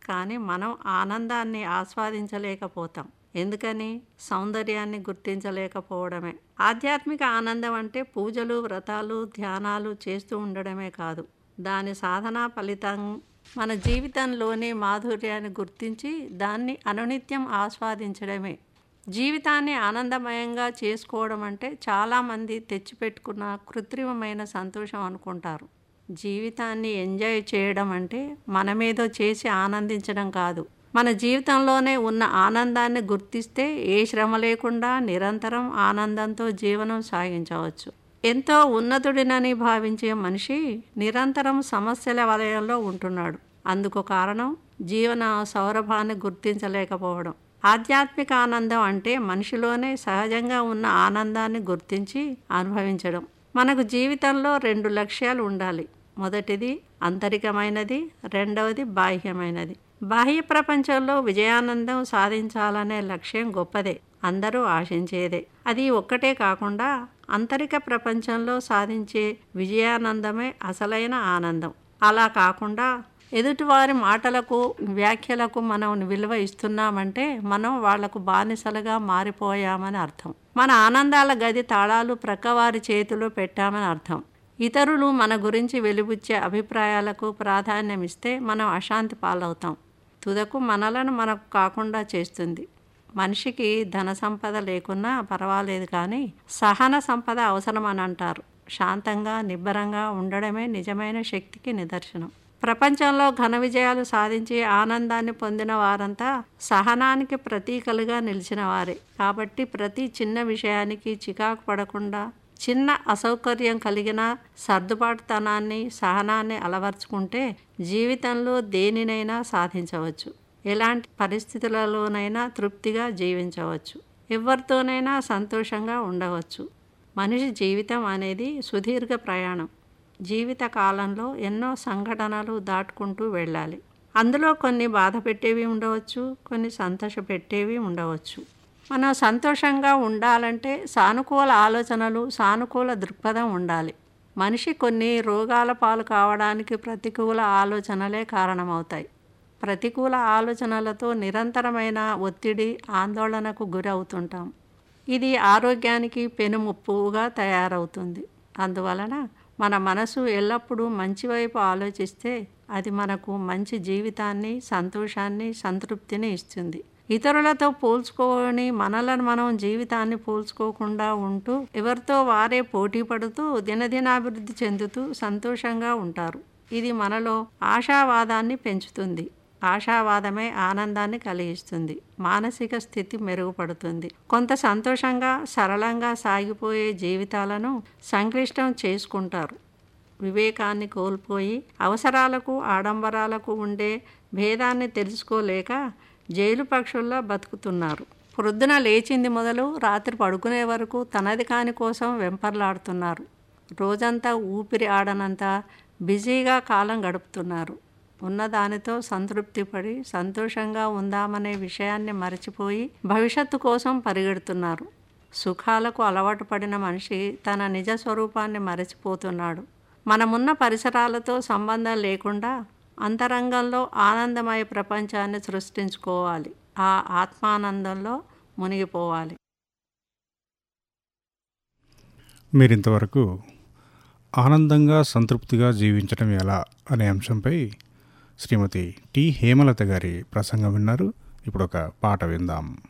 కానీ మనం ఆనందాన్ని ఆస్వాదించలేకపోతాం ఎందుకని సౌందర్యాన్ని గుర్తించలేకపోవడమే ఆధ్యాత్మిక ఆనందం అంటే పూజలు వ్రతాలు ధ్యానాలు చేస్తూ ఉండడమే కాదు దాని సాధన ఫలితం మన జీవితంలోని మాధుర్యాన్ని గుర్తించి దాన్ని అనునిత్యం ఆస్వాదించడమే జీవితాన్ని ఆనందమయంగా చేసుకోవడం అంటే చాలామంది తెచ్చిపెట్టుకున్న కృత్రిమమైన సంతోషం అనుకుంటారు జీవితాన్ని ఎంజాయ్ చేయడం అంటే మనమేదో చేసి ఆనందించడం కాదు మన జీవితంలోనే ఉన్న ఆనందాన్ని గుర్తిస్తే ఏ శ్రమ లేకుండా నిరంతరం ఆనందంతో జీవనం సాగించవచ్చు ఎంతో ఉన్నతుడినని భావించే మనిషి నిరంతరం సమస్యల వలయంలో ఉంటున్నాడు అందుకు కారణం జీవన సౌరభాన్ని గుర్తించలేకపోవడం ఆధ్యాత్మిక ఆనందం అంటే మనిషిలోనే సహజంగా ఉన్న ఆనందాన్ని గుర్తించి అనుభవించడం మనకు జీవితంలో రెండు లక్ష్యాలు ఉండాలి మొదటిది అంతరికమైనది రెండవది బాహ్యమైనది బాహ్య ప్రపంచంలో విజయానందం సాధించాలనే లక్ష్యం గొప్పదే అందరూ ఆశించేదే అది ఒక్కటే కాకుండా అంతరిక ప్రపంచంలో సాధించే విజయానందమే అసలైన ఆనందం అలా కాకుండా ఎదుటివారి మాటలకు వ్యాఖ్యలకు మనం విలువ ఇస్తున్నామంటే మనం వాళ్లకు బానిసలుగా మారిపోయామని అర్థం మన ఆనందాల గది తాళాలు ప్రక్కవారి చేతిలో పెట్టామని అర్థం ఇతరులు మన గురించి వెలుబుచ్చే అభిప్రాయాలకు ప్రాధాన్యం ఇస్తే మనం అశాంతి పాలవుతాం తుదకు మనలను మనకు కాకుండా చేస్తుంది మనిషికి ధన సంపద లేకున్నా పర్వాలేదు కానీ సహన సంపద అవసరం అని అంటారు శాంతంగా నిబ్బరంగా ఉండడమే నిజమైన శక్తికి నిదర్శనం ప్రపంచంలో ఘన విజయాలు సాధించి ఆనందాన్ని పొందిన వారంతా సహనానికి ప్రతీకలుగా నిలిచిన వారే కాబట్టి ప్రతి చిన్న విషయానికి చికాకు పడకుండా చిన్న అసౌకర్యం కలిగిన సర్దుబాటుతనాన్ని సహనాన్ని అలవర్చుకుంటే జీవితంలో దేనినైనా సాధించవచ్చు ఎలాంటి పరిస్థితులలోనైనా తృప్తిగా జీవించవచ్చు ఎవరితోనైనా సంతోషంగా ఉండవచ్చు మనిషి జీవితం అనేది సుదీర్ఘ ప్రయాణం జీవిత కాలంలో ఎన్నో సంఘటనలు దాటుకుంటూ వెళ్ళాలి అందులో కొన్ని బాధ పెట్టేవి ఉండవచ్చు కొన్ని సంతోష పెట్టేవి ఉండవచ్చు మనం సంతోషంగా ఉండాలంటే సానుకూల ఆలోచనలు సానుకూల దృక్పథం ఉండాలి మనిషి కొన్ని రోగాల పాలు కావడానికి ప్రతికూల ఆలోచనలే కారణమవుతాయి ప్రతికూల ఆలోచనలతో నిరంతరమైన ఒత్తిడి ఆందోళనకు గురవుతుంటాం ఇది ఆరోగ్యానికి పెనుముప్పుగా తయారవుతుంది అందువలన మన మనసు ఎల్లప్పుడూ మంచి వైపు ఆలోచిస్తే అది మనకు మంచి జీవితాన్ని సంతోషాన్ని సంతృప్తిని ఇస్తుంది ఇతరులతో పోల్చుకొని మనలను మనం జీవితాన్ని పోల్చుకోకుండా ఉంటూ ఎవరితో వారే పోటీ పడుతూ దినదినాభివృద్ధి చెందుతూ సంతోషంగా ఉంటారు ఇది మనలో ఆశావాదాన్ని పెంచుతుంది ఆశావాదమే ఆనందాన్ని కలిగిస్తుంది మానసిక స్థితి మెరుగుపడుతుంది కొంత సంతోషంగా సరళంగా సాగిపోయే జీవితాలను సంక్లిష్టం చేసుకుంటారు వివేకాన్ని కోల్పోయి అవసరాలకు ఆడంబరాలకు ఉండే భేదాన్ని తెలుసుకోలేక జైలు పక్షుల్లా బతుకుతున్నారు ప్రొద్దున లేచింది మొదలు రాత్రి పడుకునే వరకు తనది కాని కోసం వెంపర్లాడుతున్నారు రోజంతా ఊపిరి ఆడనంత బిజీగా కాలం గడుపుతున్నారు ఉన్నదానితో సంతృప్తి పడి సంతోషంగా ఉందామనే విషయాన్ని మరచిపోయి భవిష్యత్తు కోసం పరిగెడుతున్నారు సుఖాలకు అలవాటు పడిన మనిషి తన నిజ స్వరూపాన్ని మరచిపోతున్నాడు మనమున్న పరిసరాలతో సంబంధం లేకుండా అంతరంగంలో ఆనందమయ ప్రపంచాన్ని సృష్టించుకోవాలి ఆ ఆత్మానందంలో మునిగిపోవాలి మీరింతవరకు ఆనందంగా సంతృప్తిగా జీవించడం ఎలా అనే అంశంపై శ్రీమతి టి హేమలత గారి ప్రసంగం విన్నారు ఇప్పుడు ఒక పాట విందాం